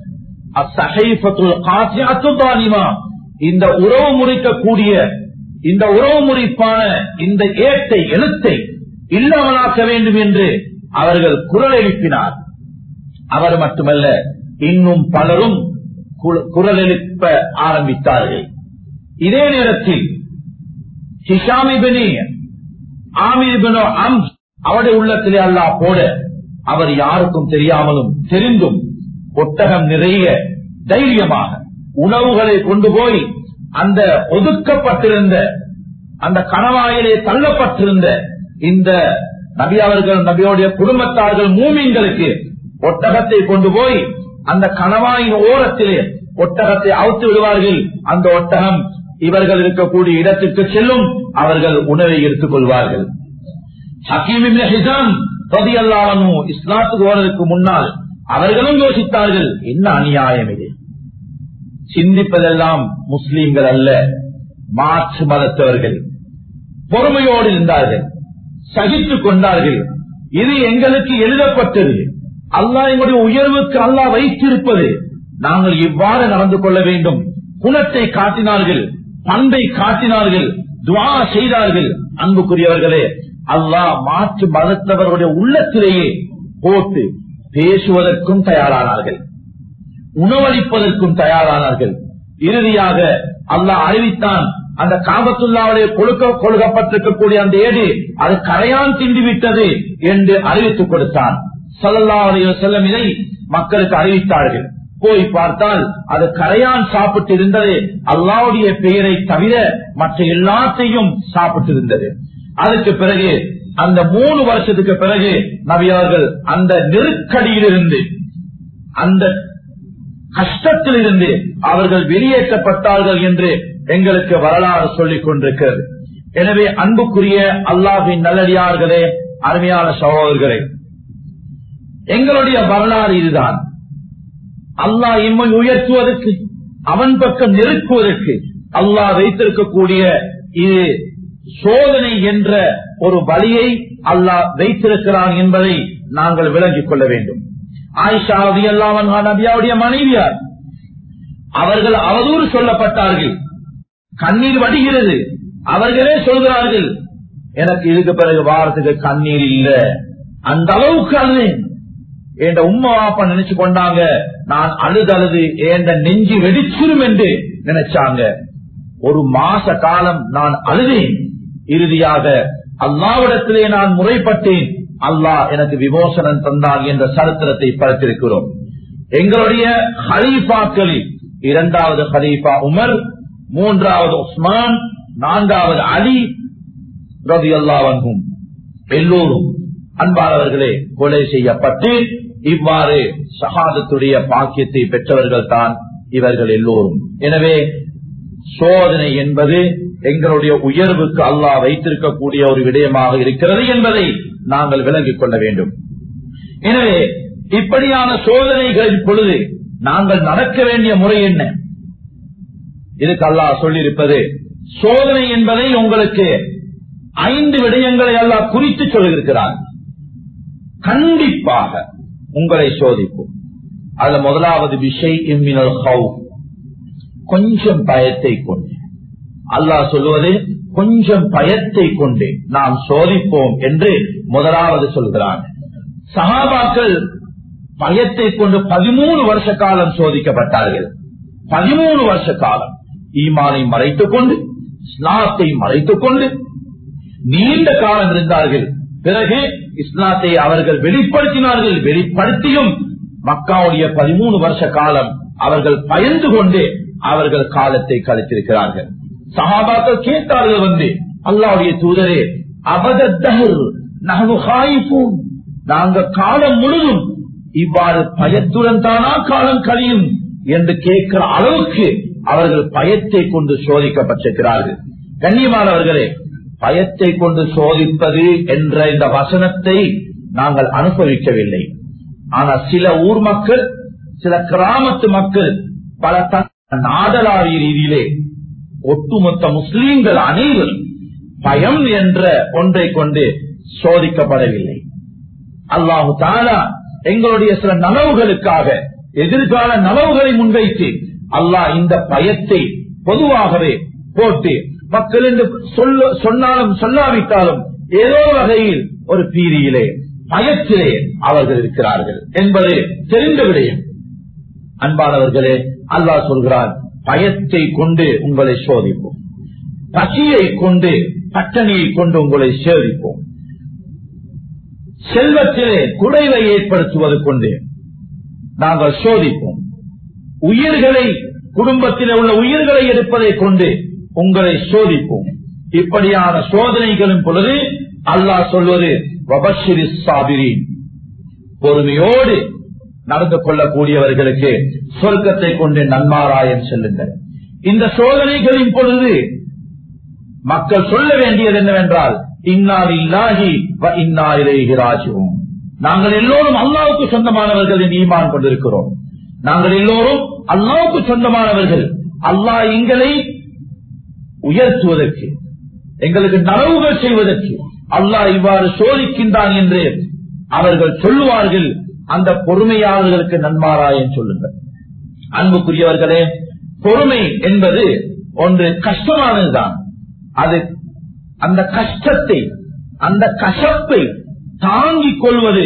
இந்த உறவு முறிக்கக்கூடிய இந்த உறவு முறிப்பான இந்த ஏட்டை எழுத்தை இல்லாமலாக்க வேண்டும் என்று அவர்கள் குரல் எழுப்பினார் அவர் மட்டுமல்ல இன்னும் பலரும் குரல் எழுப்ப ஆரம்பித்தார்கள் இதே நேரத்தில் ஹிஷாமிபினி ஆமீபினோ அம் அவருடைய உள்ளத்திலே அல்லா போட அவர் யாருக்கும் தெரியாமலும் தெரிந்தும் ஒட்டகம் நிறைய தைரியமாக உணவுகளை கொண்டு போய் அந்த ஒதுக்கப்பட்டிருந்த அந்த கணவாயிலே தள்ளப்பட்டிருந்த இந்த நபி அவர்கள் நபியோடைய குடும்பத்தார்கள் மூமின்களுக்கு ஒட்டகத்தை கொண்டு போய் அந்த கணவாயின் ஓரத்திலே ஒட்டகத்தை அவுத்து விடுவார்கள் அந்த ஒட்டகம் இவர்கள் இருக்கக்கூடிய இடத்திற்கு செல்லும் அவர்கள் உணவை எடுத்துக் கொள்வார்கள் இஸ்லாத்துக்கு வருவதற்கு முன்னால் அவர்களும் யோசித்தார்கள் என்ன அநியாயம் இது சிந்திப்பதெல்லாம் முஸ்லீம்கள் அல்ல மாற்று மதத்தவர்கள் பொறுமையோடு இருந்தார்கள் சகித்துக் கொண்டார்கள் இது எங்களுக்கு எழுதப்பட்டது அல்லாஹ் எங்களுடைய உயர்வுக்கு அல்லாஹ் வைத்திருப்பது நாங்கள் இவ்வாறு நடந்து கொள்ள வேண்டும் குணத்தை காட்டினார்கள் பண்பை காட்டினார்கள் துவா செய்தார்கள் அன்புக்குரியவர்களே அல்லாஹ் மாற்று மதத்தவர்களுடைய உள்ளத்திலேயே போட்டு பேசுவதற்கும் தயாரானார்கள் உணவளிப்பதற்கும் தயாரானார்கள் இறுதியாக அல்லாஹ் அறிவித்தான் அந்த காபத்துள்ளாவுடைய கொழுக்க கொழுகப்பட்டிருக்கக்கூடிய அந்த ஏடு அது கரையான் திண்டிவிட்டது என்று அறிவித்துக் கொடுத்தான் சல்லல்லா அலைய செல்லம் இதை மக்களுக்கு அறிவித்தார்கள் போய் பார்த்தால் அது கரையான் சாப்பிட்டு இருந்தது அல்லாவுடைய பெயரை தவிர மற்ற எல்லாத்தையும் சாப்பிட்டு இருந்தது அதுக்கு பிறகு அந்த மூணு வருஷத்துக்கு பிறகு நபியார்கள் அந்த நெருக்கடியிலிருந்து அந்த கஷ்டத்திலிருந்து அவர்கள் வெளியேற்றப்பட்டார்கள் என்று எங்களுக்கு வரலாறு சொல்லிக் கொண்டிருக்கிறது எனவே அன்புக்குரிய அல்லாஹின் நல்லடியார்களே அருமையான சகோதரர்களே எங்களுடைய வரலாறு இதுதான் அல்லாஹ் இம்மை உயர்த்துவதற்கு அவன் பக்கம் நெருக்குவதற்கு அல்லாஹ் வைத்திருக்கக்கூடிய இது சோதனை என்ற ஒரு வழியை அல்லாஹ் வைத்திருக்கிறான் என்பதை நாங்கள் விளங்கிக் கொள்ள வேண்டும் ஆயிஷா ரதி அல்லாமன் நபியாவுடைய மனைவியார் அவர்கள் அவதூறு சொல்லப்பட்டார்கள் கண்ணீர் வடிகிறது அவர்களே சொல்கிறார்கள் எனக்கு இதுக்கு பிறகு வாரத்துக்கு கண்ணீர் இல்ல அந்த அளவுக்கு அழுதேன் என் உம்மா அப்பா நினைச்சு கொண்டாங்க நான் அழுது அழுது என் நெஞ்சு வெடிச்சிரும் என்று நினைச்சாங்க ஒரு மாச காலம் நான் அழுதேன் இறுதியாக அல்லாவிடத்திலே நான் முறைப்பட்டேன் அல்லாஹ் எனக்கு விமோசனம் தந்தான் என்ற சரித்திரத்தை பார்த்திருக்கிறோம் எங்களுடைய ஹலீஃபாக்களில் இரண்டாவது ஹலீஃபா உமர் மூன்றாவது உஸ்மான் நான்காவது அலி ரவி அல்லாவன்கும் எல்லோரும் அன்பானவர்களே கொலை செய்யப்பட்டு இவ்வாறு சகாதத்துடைய பாக்கியத்தை பெற்றவர்கள் தான் இவர்கள் எல்லோரும் எனவே சோதனை என்பது எங்களுடைய உயர்வுக்கு அல்லாஹ் வைத்திருக்கக்கூடிய ஒரு விடயமாக இருக்கிறது என்பதை நாங்கள் விளங்கிக் கொள்ள வேண்டும் எனவே இப்படியான சோதனைகளின் பொழுது நாங்கள் நடக்க வேண்டிய முறை என்ன இதுக்கு அல்லாஹ் சொல்லியிருப்பது சோதனை என்பதை உங்களுக்கு ஐந்து விடயங்களை அல்லாஹ் குறித்து சொல்லியிருக்கிறார் கண்டிப்பாக உங்களை சோதிப்போம் அதுல முதலாவது விஷய் இம்மினல் ஹவுஃப் கொஞ்சம் பயத்தை கொண்டு அல்லாஹ் சொல்லுவது கொஞ்சம் பயத்தை கொண்டு நாம் சோதிப்போம் என்று முதலாவது சொல்கிறான் சகாபாக்கள் பயத்தை கொண்டு பதிமூணு வருஷ காலம் சோதிக்கப்பட்டார்கள் பதிமூணு வருஷ காலம் ஈமானை மறைத்துக் கொண்டு ஸ்நாத்தை மறைத்துக் கொண்டு நீண்ட காலம் இருந்தார்கள் பிறகு இஸ்லாத்தை அவர்கள் வெளிப்படுத்தினார்கள் வெளிப்படுத்தியும் மக்காவுடைய பதிமூணு வருஷ காலம் அவர்கள் பயந்து கொண்டு அவர்கள் காலத்தை கழித்திருக்கிறார்கள் சகாபாக்கள் கேட்டார்கள் வந்து அல்லாவுடைய தூதரே அபதத்தகர் நாங்க காலம் முழுதும் இவ்வாறு பயத்துடன் தானா காலம் கழியும் என்று கேட்கிற அளவுக்கு அவர்கள் பயத்தை கொண்டு சோதிக்கப்பட்டிருக்கிறார்கள் கண்ணியமானவர்களே பயத்தை கொண்டு சோதிப்பது என்ற இந்த வசனத்தை நாங்கள் அனுபவிக்கவில்லை ஆனால் சில ஊர் மக்கள் சில கிராமத்து மக்கள் பல நாடளாவிய ரீதியிலே ஒட்டுமொத்த முஸ்லீம்கள் அனைவரும் பயம் என்ற ஒன்றை கொண்டு சோதிக்கப்படவில்லை அல்லாஹு தாலா எங்களுடைய சில நலவுகளுக்காக எதிர்கால நலவுகளை முன்வைத்து அல்லாஹ் இந்த பயத்தை பொதுவாகவே போட்டு மக்கள் என்று சொல்ல சொன்னாலும் சொல்லாவிட்டாலும் ஏதோ வகையில் ஒரு பீதியிலே பயத்திலே அவர்கள் இருக்கிறார்கள் என்பது தெரிந்த விடயம் அன்பானவர்களே அல்லாஹ் சொல்கிறார் பயத்தை கொண்டு உங்களை சோதிப்போம் பசியை கொண்டு பட்டணியை கொண்டு உங்களை சேவிப்போம் செல்வத்திலே குறைவை ஏற்படுத்துவது கொண்டு நாங்கள் சோதிப்போம் உயிர்களை குடும்பத்தில் உள்ள உயிர்களை எடுப்பதை கொண்டு உங்களை சோதிப்போம் இப்படியான சோதனைகளும் பொழுது அல்லாஹ் சொல்வது வபஷிரி சாபிரின் பொறுமையோடு நடந்து கொள்ளக்கூடியவர்களுக்கு சொர்க்கத்தை கொண்டு நன்மாராயம் செல்லுங்கள் இந்த சோதனைகளின் பொழுது மக்கள் சொல்ல வேண்டியது என்னவென்றால் இன்னால் இல்லாகி இன்னா இறைகிறாஜுவோம் நாங்கள் எல்லோரும் அல்லாவுக்கு சொந்தமானவர்கள் என்று ஈமான் கொண்டிருக்கிறோம் நாங்கள் எல்லோரும் அல்லாவுக்கு சொந்தமானவர்கள் அல்லாஹ் எங்களை உயர்த்துவதற்கு எங்களுக்கு நனவுகள் செய்வதற்கு அல்லாஹ் இவ்வாறு சோதிக்கின்றான் என்று அவர்கள் சொல்லுவார்கள் அந்த பொறுமையாளர்களுக்கு நன்மாராயம் சொல்லுங்கள் அன்புக்குரியவர்களே பொறுமை என்பது ஒன்று கஷ்டமானதுதான் அது அந்த கஷ்டத்தை அந்த கசப்பை தாங்கிக் கொள்வது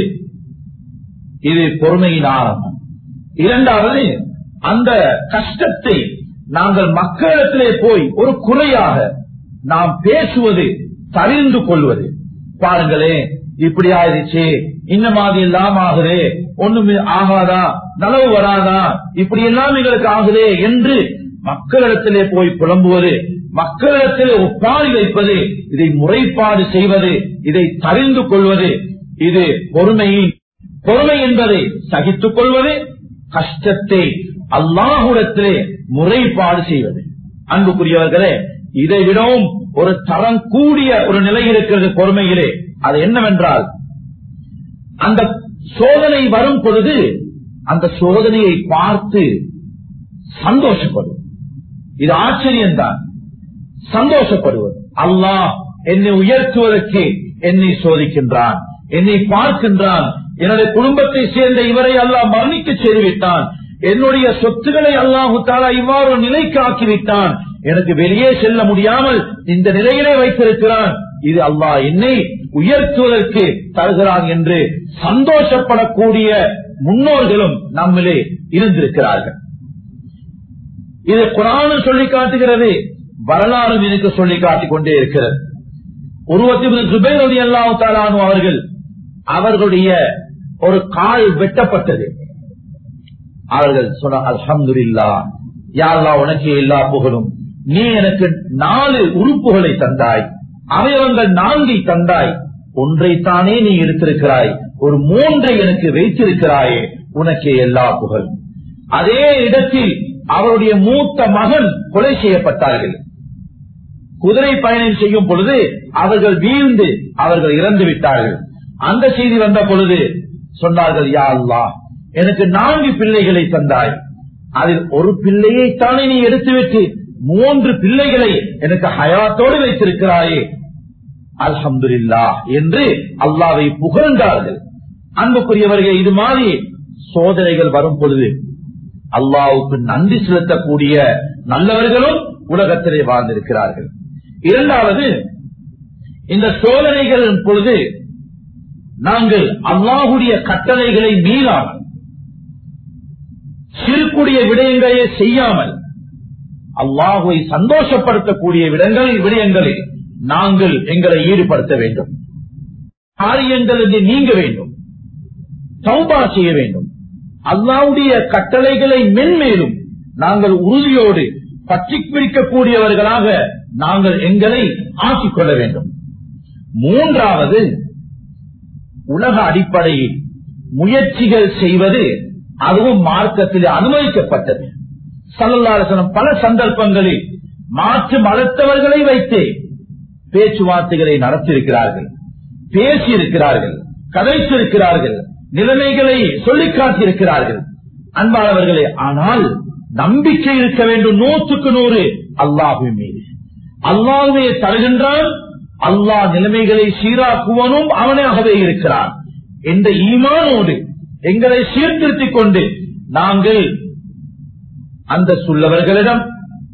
இது பொறுமையின் ஆரம்பம் இரண்டாவது அந்த கஷ்டத்தை நாங்கள் மக்களிடத்திலே போய் ஒரு குறையாக நாம் பேசுவது தவிர்ந்து கொள்வது பாருங்களேன் இப்படி ஆயிடுச்சு இந்த மாதிரி எல்லாம் ஆகுதே ஒண்ணுமே ஆகாதா நலவு வராதா இப்படி எல்லாம் எங்களுக்கு ஆகுதே என்று மக்களிடத்திலே போய் புலம்புவது மக்களிடத்திலே ஒப்பாரி வைப்பது இதை முறைப்பாடு செய்வது இதை தறிந்து கொள்வது இது பொறுமையின் பொறுமை என்பதை சகித்துக் கொள்வது கஷ்டத்தை அல்லாஹுடத்திலே முறைப்பாடு செய்வது அன்புக்குரியவர்களே இதை விடவும் ஒரு தரம் கூடிய ஒரு நிலை இருக்கிறது பொறுமையிலே அது என்னவென்றால் அந்த சோதனை வரும் பொழுது அந்த சோதனையை பார்த்து சந்தோஷப்படும் இது ஆச்சரியம்தான் சந்தோஷப்படுவது அல்லாஹ் என்னை உயர்த்துவதற்கு என்னை சோதிக்கின்றான் என்னை பார்க்கின்றான் என்னுடைய குடும்பத்தை சேர்ந்த இவரை அல்லாஹ் மரணிக்க செய்துவிட்டான் என்னுடைய சொத்துக்களை அல்லாஹு தாலா இவ்வாறு ஒரு நிலைக்கு ஆக்கிவிட்டான் எனக்கு வெளியே செல்ல முடியாமல் இந்த நிலையிலே வைத்திருக்கிறான் இது அல்லாஹ் என்னை உயர்த்துவதற்கு தருகிறான் என்று சந்தோஷப்படக்கூடிய முன்னோர்களும் நம்மிலே இருந்திருக்கிறார்கள் இது குரானும் சொல்லி காட்டுகிறது வரலாறும் எனக்கு சொல்லி காட்டிக் கொண்டே இருக்கிறது உருவத்தில் சுபேர் அலி அல்லாஹு தாலானு அவர்கள் அவர்களுடைய ஒரு கால் வெட்டப்பட்டது அவர்கள் சொன்ன அல்ஹம்துலில்லா யாழ்லா உனக்கே எல்லா புகழும் நீ எனக்கு நாலு உறுப்புகளை தந்தாய் அவயவங்கள் நான்கை தந்தாய் ஒன்றைத்தானே நீ எடுத்திருக்கிறாய் ஒரு மூன்றை எனக்கு வைத்திருக்கிறாயே உனக்கே எல்லா புகழ் அதே இடத்தில் அவருடைய மூத்த மகன் கொலை செய்யப்பட்டார்கள் குதிரை பயணம் செய்யும் பொழுது அவர்கள் வீழ்ந்து அவர்கள் இறந்து விட்டார்கள் அந்த செய்தி வந்த பொழுது சொன்னார்கள் யா அல்லா எனக்கு நான்கு பிள்ளைகளை தந்தாய் அதில் ஒரு பிள்ளையை தானே நீ எடுத்துவிட்டு மூன்று பிள்ளைகளை எனக்கு ஹயாத்தோடு வைத்திருக்கிறாயே அல்ஹம்துலில்லா என்று அல்லாவை புகழ்ந்தார்கள் அன்புக்குரியவர்கள் இது மாதிரி சோதனைகள் வரும் பொழுது அல்லாவுக்கு நன்றி செலுத்தக்கூடிய நல்லவர்களும் உலகத்திலே வாழ்ந்திருக்கிறார்கள் இரண்டாவது இந்த சோதனைகளின் பொழுது நாங்கள் அல்லாஹுடைய கட்டளைகளை மீறாமல் சிறுக்குடைய விடயங்களை செய்யாமல் அல்லாஹுவை சந்தோஷப்படுத்தக்கூடிய விடங்களில் விடயங்களில் நாங்கள் எங்களை ஈடுபடுத்த வேண்டும் காரியங்களில் நீங்க வேண்டும் சௌபா செய்ய வேண்டும் அல்லாவுடைய கட்டளைகளை மென்மேலும் நாங்கள் உறுதியோடு பற்றி பிடிக்கக்கூடியவர்களாக நாங்கள் எங்களை ஆக்கிக் கொள்ள வேண்டும் மூன்றாவது உலக அடிப்படையில் முயற்சிகள் செய்வது அதுவும் மார்க்கத்தில் அனுமதிக்கப்பட்டது சல்லல்லாசனம் பல சந்தர்ப்பங்களில் மாற்று மதத்தவர்களை வைத்தே பேச்சுவார்த்தைகளை நடத்தியிருக்கிறார்கள் பேசியிருக்கிறார்கள் கதைத்திருக்கிறார்கள் நிலைமைகளை சொல்லிக் காட்டியிருக்கிறார்கள் அன்பானவர்களே ஆனால் நம்பிக்கை இருக்க வேண்டும் நூற்றுக்கு நூறு அல்லாஹுவின் மீது அல்லாஹுவே தருகின்றான் அல்லாஹ் நிலைமைகளை சீராக்குவனும் அவனாகவே இருக்கிறான் என்ற ஈமானோடு எங்களை சீர்திருத்திக் கொண்டு நாங்கள் அந்த சொல்லவர்களிடம்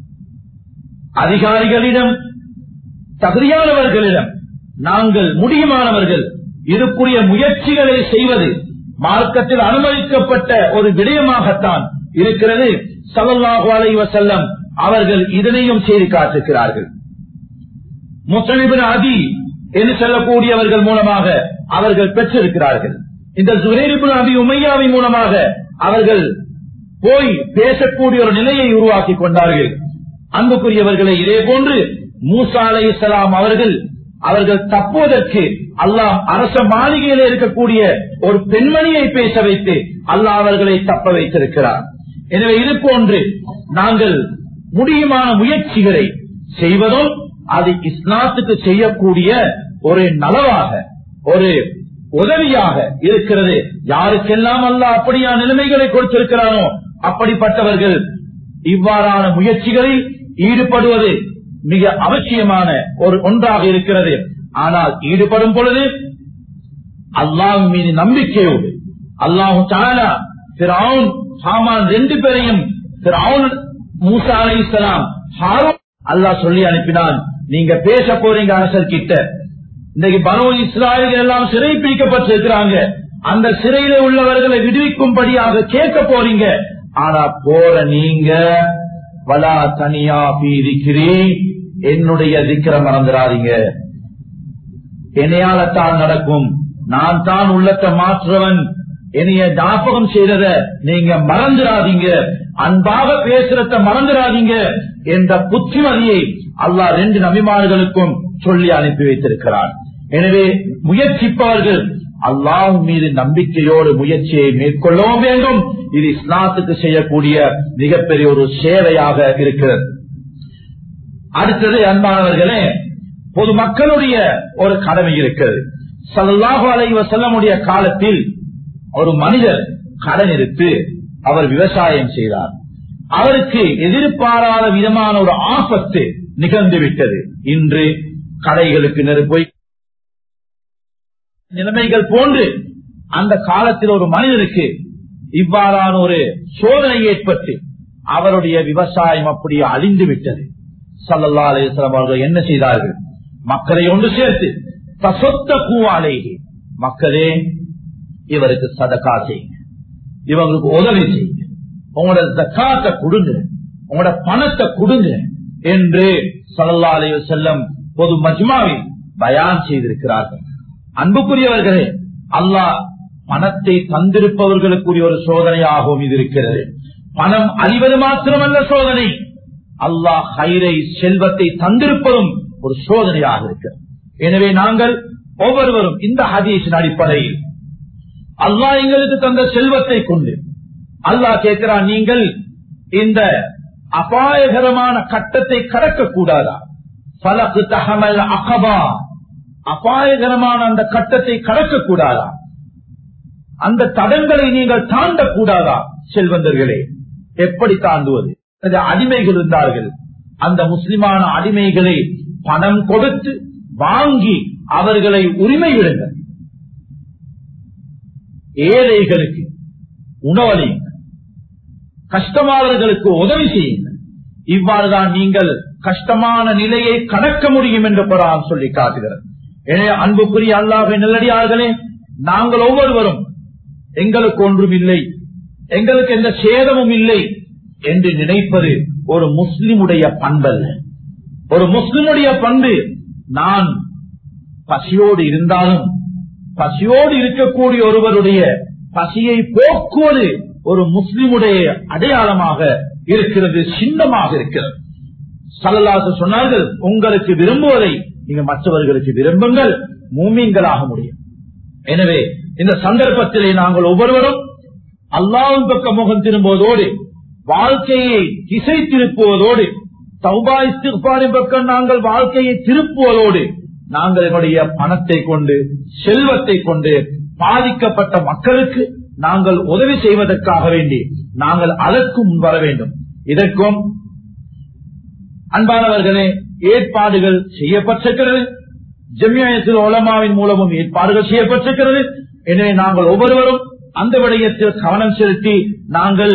அதிகாரிகளிடம் தகுதியானவர்களிடம் நாங்கள் முடியுமானவர்கள் இதுக்குரிய முயற்சிகளை செய்வது மார்க்கத்தில் அனுமதிக்கப்பட்ட ஒரு விடயமாகத்தான் இருக்கிறது சல்லாஹு அலை வசல்லம் அவர்கள் இதனையும் செய்து காட்டுகிறார்கள் முத்தலிபின் அதி என்று சொல்லக்கூடியவர்கள் மூலமாக அவர்கள் பெற்றிருக்கிறார்கள் இந்த சுரேரிபுன் அபி உமையாவின் மூலமாக அவர்கள் போய் பேசக்கூடிய ஒரு நிலையை உருவாக்கி கொண்டார்கள் அன்புக்குரியவர்களை இதே போன்று மூசா அலை இஸ்லாம் அவர்கள் அவர்கள் தப்புவதற்கு அல்லாஹ் அரச மாளிகையில் இருக்கக்கூடிய ஒரு பெண்மணியை பேச வைத்து அல்லாஹ் அவர்களை தப்ப வைத்திருக்கிறார் எனவே இது போன்று நாங்கள் முடியுமான முயற்சிகளை செய்வதும் அது இஸ்லாத்துக்கு செய்யக்கூடிய ஒரு நலவாக ஒரு உதவியாக இருக்கிறது யாருக்கெல்லாம் அல்ல அப்படியா நிலைமைகளை கொடுத்திருக்கிறானோ அப்படிப்பட்டவர்கள் இவ்வாறான முயற்சிகளில் ஈடுபடுவது மிக அவசியமான ஒரு ஒன்றாக இருக்கிறது ஆனால் ஈடுபடும் பொழுது அல்லாஹ் மீது நம்பிக்கையோடு அல்லாஹு தாலா திராவுன் ஹாமான் ரெண்டு பேரையும் திராவுன் மூசா அலை இஸ்லாம் ஹாரூன் அல்லாஹ் சொல்லி அனுப்பினான் நீங்க பேச போறீங்க அரசர் கிட்ட இன்னைக்கு பனோ இஸ்ராயல்கள் எல்லாம் சிறை பிடிக்கப்பட்டிருக்கிறாங்க அந்த சிறையில உள்ளவர்களை விடுவிக்கும்படியாக கேட்க போறீங்க ஆனா போற நீங்க வலா தனியா பீதிக்கிறீ என்னுடைய திக்கிற மறந்துடாதீங்க என்னையால தான் நடக்கும் நான் தான் உள்ளத்தை மாற்றுறவன் என்னைய ஞாபகம் செய்தத நீங்க மறந்துடாதீங்க அன்பாக பேசுறத மறந்துடாதீங்க என்ற புத்திமதியை அல்லாஹ் ரெண்டு நபிமார்களுக்கும் சொல்லி அனுப்பி வைத்திருக்கிறார் எனவே முயற்சிப்பவர்கள் அல்லாஹ் மீது நம்பிக்கையோடு முயற்சியை மேற்கொள்ளவும் வேண்டும் இது இஸ்லாத்துக்கு செய்யக்கூடிய மிகப்பெரிய ஒரு சேவையாக இருக்கிறது அடுத்தது அன்பானவர்களே பொதுமக்களுடைய ஒரு கடமை இருக்கிறது சல்லாஹு அலை வசல்லமுடைய காலத்தில் ஒரு மனிதர் கடன் எடுத்து அவர் விவசாயம் செய்தார் அவருக்கு எதிர்பாராத விதமான ஒரு ஆபத்து நிகழ்ந்து விட்டது இன்று கடைகளுக்கு நெருப்பை நிலைமைகள் போன்று அந்த காலத்தில் ஒரு மனிதனுக்கு இவ்வாறான ஒரு சோதனை ஏற்பட்டு அவருடைய விவசாயம் அப்படியே அழிந்து விட்டது சல்லல்லா அலிஸ்லாம் அவர்கள் என்ன செய்தார்கள் மக்களை ஒன்று சேர்த்து சொத்த கூவாலேயே மக்களே இவருக்கு சதக்கா செய்யுங்க இவங்களுக்கு உதவி செய்யுங்க உங்களோட ஜக்காத்தை கொடுங்க உங்களோட பணத்தை கொடுங்க என்று சல்லல்லா அலி செல்லம் பொது மஜ்மாவில் பயான் செய்திருக்கிறார்கள் அன்புக்குரியவர்களே அல்லாஹ் பணத்தை தந்திருப்பவர்களுக்குரிய ஒரு சோதனையாகவும் இது இருக்கிறது பணம் அழிவது மாத்திரமல்ல சோதனை அல்லாஹ் ஹைரை செல்வத்தை தந்திருப்பதும் ஒரு சோதனையாக இருக்கிறது எனவே நாங்கள் ஒவ்வொருவரும் இந்த ஹதீஸின் அடிப்படையில் அல்லாஹ் எங்களுக்கு தந்த செல்வத்தை கொண்டு அல்லாஹ் கேட்கிறான் நீங்கள் இந்த அபாயகரமான கட்டத்தை கடக்க கூடாதா பலக்கு தகமல் அகபா அபாயகரமான அந்த கட்டத்தை கடக்க கூடாதா அந்த தடங்களை நீங்கள் தாண்டக்கூடாதா செல்வந்தர்களே எப்படி தாண்டுவது அடிமைகள் இருந்தார்கள் அந்த முஸ்லிமான அடிமைகளை பணம் கொடுத்து வாங்கி அவர்களை உரிமை விடுங்கள் ஏழைகளுக்கு உணவளியுங்கள் கஷ்டமாளர்களுக்கு உதவி செய்யுங்கள் இவ்வாறுதான் நீங்கள் கஷ்டமான நிலையை கடக்க முடியும் என்று குரான் சொல்லி காட்டுகிறது எனவே அன்புக்குரிய அல்லாஹை நல்லடியார்களே நாங்கள் ஒவ்வொருவரும் எங்களுக்கு ஒன்றும் இல்லை எங்களுக்கு எந்த சேதமும் இல்லை என்று நினைப்பது ஒரு முஸ்லிமுடைய பண்பல்ல ஒரு முஸ்லிமுடைய பண்பு நான் பசியோடு இருந்தாலும் பசியோடு இருக்கக்கூடிய ஒருவருடைய பசியை போக்குவது ஒரு முஸ்லிமுடைய அடையாளமாக இருக்கிறது சின்னமாக இருக்கிறது சல்லல்லாசு சொன்னார்கள் உங்களுக்கு விரும்புவதை நீங்க மற்றவர்களுக்கு விரும்புங்கள் மூமீன்களாக முடியும் எனவே இந்த சந்தர்ப்பத்திலே நாங்கள் ஒவ்வொருவரும் அல்லாவின் பக்கம் முகம் திரும்புவதோடு வாழ்க்கையை திசை திருப்புவதோடு சௌபா இஸ்திஃபாரின் பக்கம் நாங்கள் வாழ்க்கையை திருப்புவதோடு நாங்கள் என்னுடைய பணத்தை கொண்டு செல்வத்தை கொண்டு பாதிக்கப்பட்ட மக்களுக்கு நாங்கள் உதவி செய்வதற்காக வேண்டி நாங்கள் அதற்கும் வர வேண்டும் இதற்கும் அன்பானவர்களே ஏற்பாடுகள் செய்யப்பட்டிருக்கிறது ஜம்மியத்தில் உலமாவின் மூலமும் ஏற்பாடுகள் செய்யப்பட்டிருக்கிறது எனவே நாங்கள் ஒவ்வொருவரும் அந்த விடயத்தில் கவனம் செலுத்தி நாங்கள்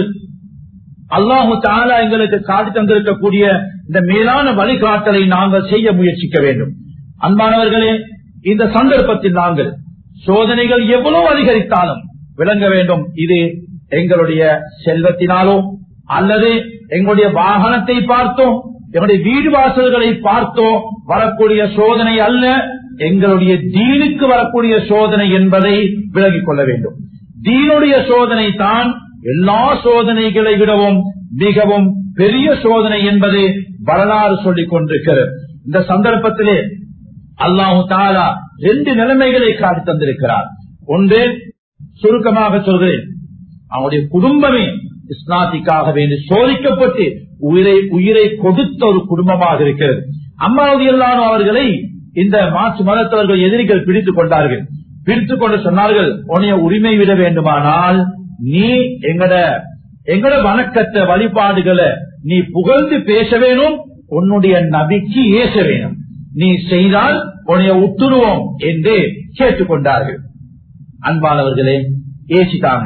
அல்லாஹு தாலா எங்களுக்கு காட்டி தந்திருக்கக்கூடிய இந்த மேலான வழிகாட்டலை நாங்கள் செய்ய முயற்சிக்க வேண்டும் அன்பானவர்களே இந்த சந்தர்ப்பத்தில் நாங்கள் சோதனைகள் எவ்வளவு அதிகரித்தாலும் விளங்க வேண்டும் இது எங்களுடைய செல்வத்தினாலோ அல்லது எங்களுடைய வாகனத்தை பார்த்தோம் எங்களுடைய வீடு வாசல்களை பார்த்தோ வரக்கூடிய சோதனை அல்ல எங்களுடைய தீனுக்கு வரக்கூடிய சோதனை என்பதை விலகிக் கொள்ள வேண்டும் தீனுடைய சோதனை தான் எல்லா சோதனைகளை விடவும் மிகவும் பெரிய சோதனை என்பது வரலாறு சொல்லிக் கொண்டிருக்கிறது இந்த சந்தர்ப்பத்திலே அல்லாஹு தாலா ரெண்டு நிலைமைகளை காட்டி தந்திருக்கிறார் ஒன்று சுருக்கமாக சொல்கிறேன் அவனுடைய குடும்பமே இஸ்லாத்திற்காக வேண்டி சோதிக்கப்பட்டு உயிரை உயிரை கொடுத்த ஒரு குடும்பமாக இருக்கிறது அம்மாவதி எல்லாரும் அவர்களை இந்த மாற்று மதத்தவர்கள் எதிரிகள் பிடித்துக் கொண்டார்கள் பிடித்துக் கொண்டு சொன்னார்கள் உன்னைய உரிமை விட வேண்டுமானால் நீ எங்கட எங்கட வணக்கத்தை வழிபாடுகளை நீ புகழ்ந்து பேச வேணும் உன்னுடைய நபிக்கு ஏச வேணும் நீ செய்தால் உன்னைய உத்துருவோம் என்று கேட்டுக்கொண்டார்கள் அன்பானவர்களே ஏசிட்டாங்க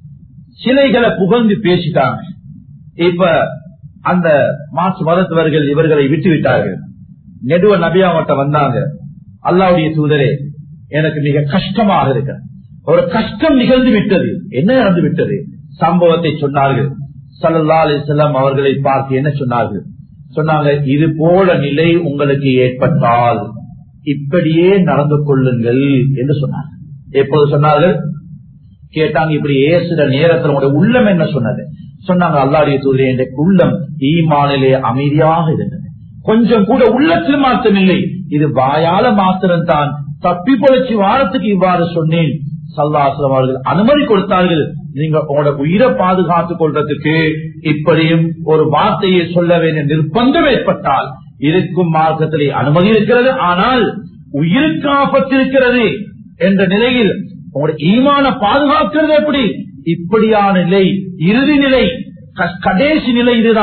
சிலைகளை புகழ்ந்து பேசிட்டாங்க இப்ப அந்த மாசு மதத்தவர்கள் இவர்களை விட்டு விட்டார்கள் நெடுவ நபி அவங்கள்ட்ட வந்தாங்க அல்லாவுடைய தூதரே எனக்கு மிக கஷ்டமாக இருக்க ஒரு கஷ்டம் நிகழ்ந்து விட்டது என்ன நடந்து விட்டது சம்பவத்தை சொன்னார்கள் சல்லா அலிசல்லாம் அவர்களை பார்த்து என்ன சொன்னார்கள் சொன்னாங்க இது போல நிலை உங்களுக்கு ஏற்பட்டால் இப்படியே நடந்து கொள்ளுங்கள் என்று சொன்னார்கள் எப்போது சொன்னார்கள் கேட்டாங்க இப்படி ஏசுற நேரத்தில் உங்களுடைய உள்ளம் என்ன சொன்னது சொன்னாங்க அல்லாடைய தூதரே என்ற உள்ளம் ஈமானிலே அமைதியாக இருந்தது கொஞ்சம் கூட உள்ளத்தில் மாற்றம் இல்லை இது வாயால மாத்திரம் தான் தப்பி பொழைச்சி வாரத்துக்கு இவ்வாறு சொன்னேன் சல்லாசலம் அவர்கள் அனுமதி கொடுத்தார்கள் நீங்க உங்களோட உயிரை பாதுகாத்துக் கொள்றதுக்கு இப்படியும் ஒரு வார்த்தையை சொல்ல வேண்டிய நிர்பந்தம் ஏற்பட்டால் இருக்கும் மார்க்கத்திலே அனுமதி இருக்கிறது ஆனால் உயிருக்கு ஆபத்திருக்கிறது என்ற நிலையில் உங்களுடைய ஈமான பாதுகாக்கிறது எப்படி இப்படியான நிலை இறுதி நிலை கடைசி நிலை இதுதான்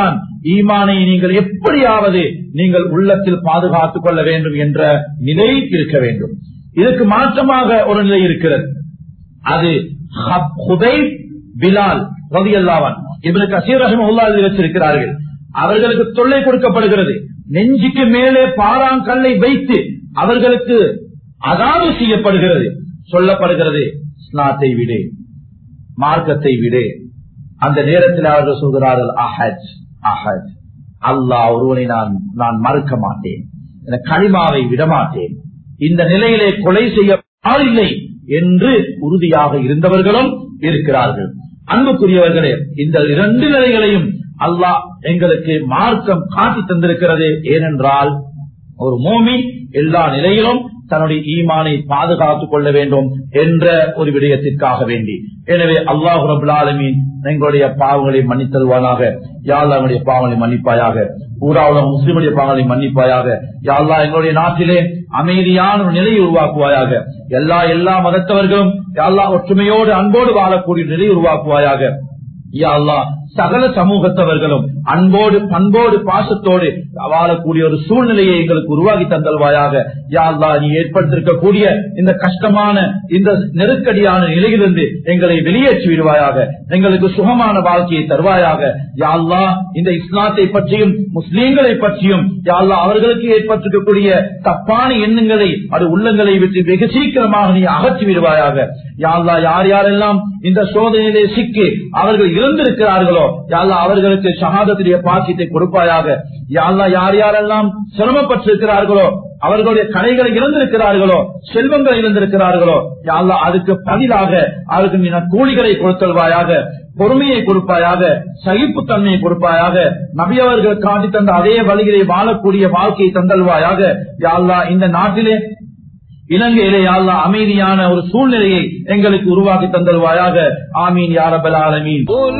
ஈமானை நீங்கள் எப்படியாவது நீங்கள் உள்ளத்தில் பாதுகாத்துக் கொள்ள வேண்டும் என்ற நிலை இருக்க வேண்டும் இதுக்கு மாற்றமாக ஒரு நிலை இருக்கிறது அது ஹப்- ஹுதைப் பிலால் ரவி அல்லாவன் இவனுக்கு அசீர் ரஹமுல்லா எழுதி வச்சிருக்கிறார்கள் அவர்களுக்கு தொல்லை கொடுக்கப்படுகிறது நெஞ்சுக்கு மேலே பாறாங்கல்லை வைத்து அவர்களுக்கு அதாவது செய்யப்படுகிறது சொல்லப்படுகிறது ஸ்நாத்தை விடு மார்க்கத்தை விடு அந்த நேரத்தில் அவர்கள் சொல்கிறார்கள் அஹஜ் அஹஜ் அல்லாஹ் ஒருவனை நான் நான் மறுக்க மாட்டேன் என களிமாவை விடமாட்டேன் இந்த நிலையிலே கொலை செய்ய ஆளில்லை என்று உறுதியாக இருந்தவர்களும் இருக்கிறார்கள் அன்புக்குரியவர்களே இந்த இரண்டு நிலைகளையும் அல்லாஹ் எங்களுக்கு மார்க்கம் காட்டி தந்திருக்கிறது ஏனென்றால் ஒரு மோமி எல்லா நிலையிலும் தன்னுடைய ஈமானை பாதுகாத்துக் கொள்ள வேண்டும் என்ற ஒரு விடயத்திற்காக வேண்டி எனவே அல்லாஹு ரபுல் ஆலமீன் எங்களுடைய பாவங்களை மன்னித்தருவானாக யாழ்லா எங்களுடைய பாவங்களை மன்னிப்பாயாக ஊராவுல முஸ்லிமுடைய பாவங்களை மன்னிப்பாயாக யாழ்லா எங்களுடைய நாட்டிலே அமைதியான ஒரு நிலையை உருவாக்குவாயாக எல்லா எல்லா மதத்தவர்களும் யாழ்லா ஒற்றுமையோடு அன்போடு வாழக்கூடிய நிலையை உருவாக்குவாயாக யா அல்லாஹ் சகல சமூகத்தவர்களும் அன்போடு பண்போடு பாசத்தோடு வாழக்கூடிய ஒரு சூழ்நிலையை எங்களுக்கு உருவாக்கி தந்தல்வாயாக யா அல்லாஹ் நீ ஏற்படுத்திருக்கக்கூடிய இந்த கஷ்டமான இந்த நெருக்கடியான நிலையிலிருந்து எங்களை வெளியேற்றி விடுவாயாக எங்களுக்கு சுகமான வாழ்க்கையை தருவாயாக யா அல்லாஹ் இந்த இஸ்லாத்தை பற்றியும் முஸ்லீம்களை பற்றியும் யா அல்லாஹ் அவர்களுக்கு ஏற்பட்டிருக்கக்கூடிய தப்பான எண்ணங்களை அது உள்ளங்களை விட்டு வெகு சீக்கிரமாக நீ அகற்றி விடுவாயாக யா அல்லாஹ் யார் யாரெல்லாம் இந்த சோதனையிலே சிக்கி அவர்கள் இறந்திருக்கிறார்களோ யாழ்லா அவர்களுக்கு ஷஹாதத்துடைய பாக்கியத்தை கொடுப்பாயாக யாழ்லா யார் யாரெல்லாம் சிரமப்பட்டிருக்கிறார்களோ அவர்களுடைய கடைகளை இழந்திருக்கிறார்களோ செல்வங்களை இழந்திருக்கிறார்களோ யாழ்லா அதுக்கு பதிலாக அவருக்கு நீ கூலிகளை கொடுத்தல்வாயாக பொறுமையை கொடுப்பாயாக சகிப்புத்தன்மையை கொடுப்பாயாக நபி அவர்கள் காட்டி தந்த அதே வழிகளை வாழக்கூடிய வாழ்க்கையை தந்தல்வாயாக யாழ்லா இந்த நாட்டிலே இலங்கையிலே யாழ்லா அமைதியான ஒரு சூழ்நிலையை எங்களுக்கு உருவாக்கி தந்தல்வாயாக ஆமீன் யாரபல் ஆலமீன் قل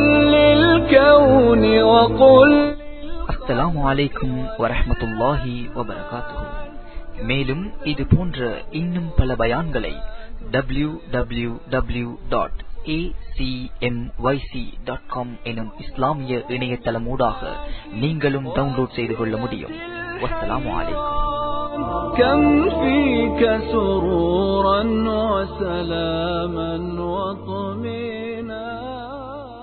للكون وقل அஸ்ஸலாமு அலைக்கும் வரஹ்மத்துல்லாஹி வபரகாத்துஹு மேலும் இது போன்ற இன்னும் பல பயான்களை W W W dot dot com எனும் இஸ்லாமிய இணையதளமூடாக நீங்களும் டவுன்லோட் செய்து கொள்ள முடியும் வஸ்ஸலாமு அலைக்கும் كم فيك سرورا وسلاما وطمئنا